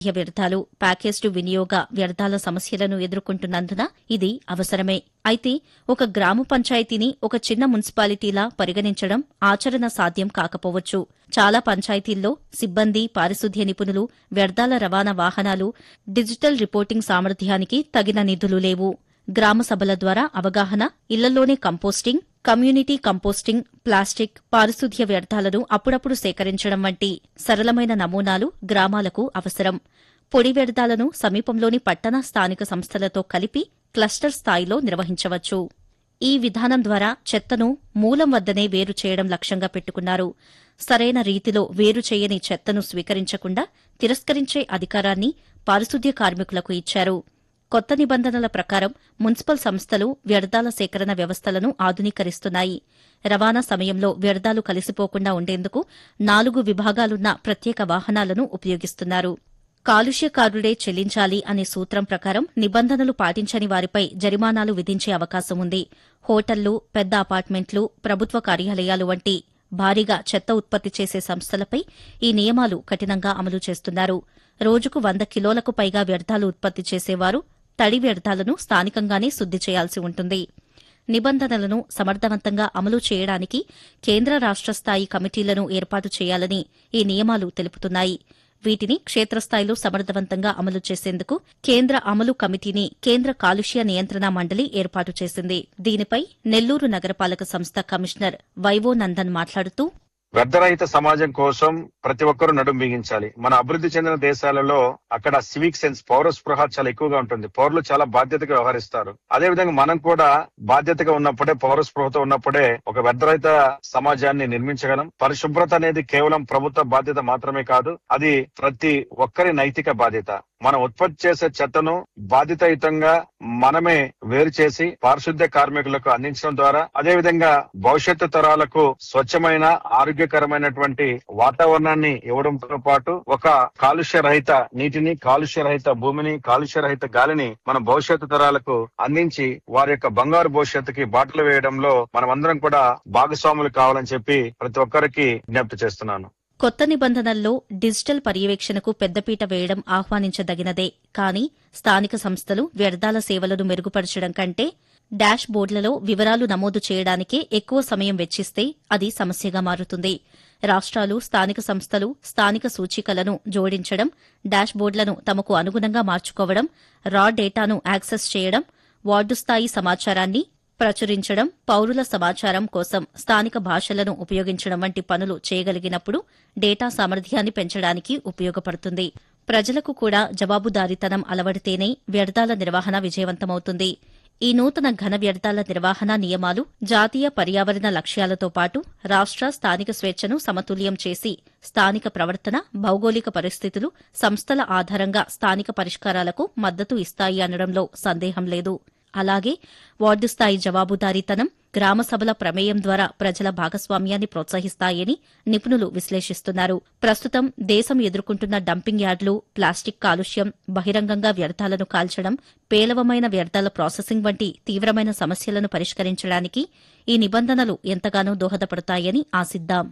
పారిశుధ్య వ్యర్థాలు ప్యాకేజ్డ్ వినియోగ వ్యర్థాల సమస్యలను ఎదుర్కొంటున్నందున ఇది అవసరమే అయితే ఒక గ్రామ పంచాయతీని ఒక చిన్న మున్సిపాలిటీలా పరిగణించడం ఆచరణ సాధ్యం కాకపోవచ్చు చాలా పంచాయతీల్లో సిబ్బంది పారిశుధ్య నిపుణులు వ్యర్థాల రవాణా వాహనాలు డిజిటల్ రిపోర్టింగ్ సామర్థ్యానికి తగిన నిధులు లేవు గ్రామ సభల ద్వారా అవగాహన ఇళ్లలోనే కంపోస్టింగ్ కమ్యూనిటీ కంపోస్టింగ్ ప్లాస్టిక్ పారిశుధ్య వ్యర్థాలను అప్పుడప్పుడు సేకరించడం వంటి సరళమైన నమూనాలు గ్రామాలకు అవసరం పొడి వ్యర్థాలను సమీపంలోని పట్టణ స్థానిక సంస్థలతో కలిపి క్లస్టర్ స్థాయిలో నిర్వహించవచ్చు ఈ విధానం ద్వారా చెత్తను మూలం వద్దనే వేరు చేయడం లక్ష్యంగా పెట్టుకున్నారు సరైన రీతిలో వేరు చేయని చెత్తను స్వీకరించకుండా తిరస్కరించే అధికారాన్ని పారిశుధ్య కార్మికులకు ఇచ్చారు కొత్త నిబంధనల ప్రకారం మున్సిపల్ సంస్థలు వ్యర్థాల సేకరణ వ్యవస్థలను ఆధునీకరిస్తున్నాయి రవాణా సమయంలో వ్యర్థాలు కలిసిపోకుండా ఉండేందుకు నాలుగు విభాగాలున్న ప్రత్యేక వాహనాలను ఉపయోగిస్తున్నారు కాలుష్యకారుడే చెల్లించాలి అనే సూత్రం ప్రకారం నిబంధనలు పాటించని వారిపై జరిమానాలు విధించే అవకాశం ఉంది హోటళ్లు పెద్ద అపార్ట్మెంట్లు ప్రభుత్వ కార్యాలయాలు వంటి భారీగా చెత్త ఉత్పత్తి చేసే సంస్థలపై ఈ నియమాలు కఠినంగా అమలు చేస్తున్నారు రోజుకు వంద కిలోలకు పైగా వ్యర్థాలు ఉత్పత్తి చేసేవారు తడి వ్యర్థాలను స్థానికంగానే శుద్ది చేయాల్సి ఉంటుంది నిబంధనలను సమర్థవంతంగా అమలు చేయడానికి కేంద్ర రాష్ట స్థాయి కమిటీలను ఏర్పాటు చేయాలని ఈ నియమాలు తెలుపుతున్నాయి వీటిని క్షేత్రస్థాయిలో సమర్థవంతంగా అమలు చేసేందుకు కేంద్ర అమలు కమిటీని కేంద్ర కాలుష్య నియంత్రణ మండలి ఏర్పాటు చేసింది దీనిపై నెల్లూరు నగరపాలక సంస్థ కమిషనర్ వైవో నందన్ మాట్లాడుతూ వ్యర్థరహిత సమాజం కోసం ప్రతి ఒక్కరూ నడుం బిగించాలి మన అభివృద్ధి చెందిన దేశాలలో అక్కడ సివిక్ సెన్స్ పౌర స్పృహ చాలా ఎక్కువగా ఉంటుంది పౌరులు చాలా బాధ్యతగా వ్యవహరిస్తారు అదే విధంగా మనం కూడా బాధ్యతగా ఉన్నప్పుడే పౌర స్పృహతో ఉన్నప్పుడే ఒక వ్యర్థరహిత సమాజాన్ని నిర్మించగలం పరిశుభ్రత అనేది కేవలం ప్రభుత్వ బాధ్యత మాత్రమే కాదు అది ప్రతి ఒక్కరి నైతిక బాధ్యత మనం ఉత్పత్తి చేసే చెత్తను బాధ్యతాయుతంగా మనమే వేరు చేసి పారిశుద్ధ్య కార్మికులకు అందించడం ద్వారా అదే విధంగా భవిష్యత్తు తరాలకు స్వచ్ఛమైన ఆరోగ్యకరమైనటువంటి వాతావరణాన్ని ఇవ్వడంతో పాటు ఒక కాలుష్య రహిత నీటిని కాలుష్య రహిత భూమిని కాలుష్య రహిత గాలిని మన భవిష్యత్తు తరాలకు అందించి వారి యొక్క బంగారు భవిష్యత్తుకి బాటలు వేయడంలో మనమందరం కూడా భాగస్వాములు కావాలని చెప్పి ప్రతి ఒక్కరికి విజ్ఞప్తి చేస్తున్నాను కొత్త నిబంధనల్లో డిజిటల్ పర్యవేక్షణకు పెద్దపీట వేయడం ఆహ్వానించదగినదే కానీ స్థానిక సంస్థలు వ్యర్థాల సేవలను మెరుగుపరచడం కంటే డాష్ బోర్డులలో వివరాలు నమోదు చేయడానికే ఎక్కువ సమయం వెచ్చిస్తే అది సమస్యగా మారుతుంది రాష్ట్రాలు స్థానిక సంస్థలు స్థానిక సూచికలను జోడించడం డాష్ బోర్డులను తమకు అనుగుణంగా మార్చుకోవడం రా డేటాను యాక్సెస్ చేయడం వార్డు స్థాయి సమాచారాన్ని ప్రచురించడం పౌరుల సమాచారం కోసం స్థానిక భాషలను ఉపయోగించడం వంటి పనులు చేయగలిగినప్పుడు డేటా సామర్థ్యాన్ని పెంచడానికి ఉపయోగపడుతుంది ప్రజలకు కూడా జవాబుదారీతనం అలవడితేనే వ్యర్థాల నిర్వహణ విజయవంతమవుతుంది ఈ నూతన ఘన వ్యర్థాల నిర్వహణ నియమాలు జాతీయ పర్యావరణ లక్ష్యాలతో పాటు రాష్ట స్థానిక స్వేచ్ఛను సమతుల్యం చేసి స్థానిక ప్రవర్తన భౌగోళిక పరిస్థితులు సంస్థల ఆధారంగా స్థానిక పరిష్కారాలకు మద్దతు ఇస్తాయి అనడంలో సందేహం లేదు అలాగే వార్డు స్థాయి జవాబుదారీతనం గ్రామ సభల ప్రమేయం ద్వారా ప్రజల భాగస్వామ్యాన్ని ప్రోత్సహిస్తాయని నిపుణులు విశ్లేషిస్తున్నారు ప్రస్తుతం దేశం ఎదుర్కొంటున్న డంపింగ్ యార్డులు ప్లాస్టిక్ కాలుష్యం బహిరంగంగా వ్యర్థాలను కాల్చడం పేలవమైన వ్యర్థాల ప్రాసెసింగ్ వంటి తీవ్రమైన సమస్యలను పరిష్కరించడానికి ఈ నిబంధనలు ఎంతగానో దోహదపడతాయని ఆశిద్దాం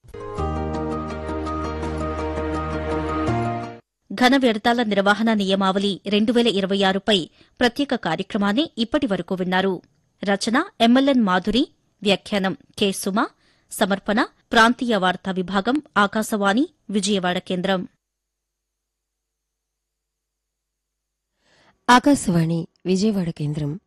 ఘన వ్యర్థాల నిర్వహణ నియమావళి రెండు వేల ఇరవై ఆరుపై ప్రత్యేక కార్యక్రమాన్ని ఇప్పటి వరకు విన్నారు రచన ఎంఎల్ఎన్ మాధురి వ్యాఖ్యానం కె సుమ సమర్పణ ప్రాంతీయ వార్తా విభాగం ఆకాశవాణి విజయవాడ కేంద్రం ఆకాశవాణి విజయవాడ కేంద్రం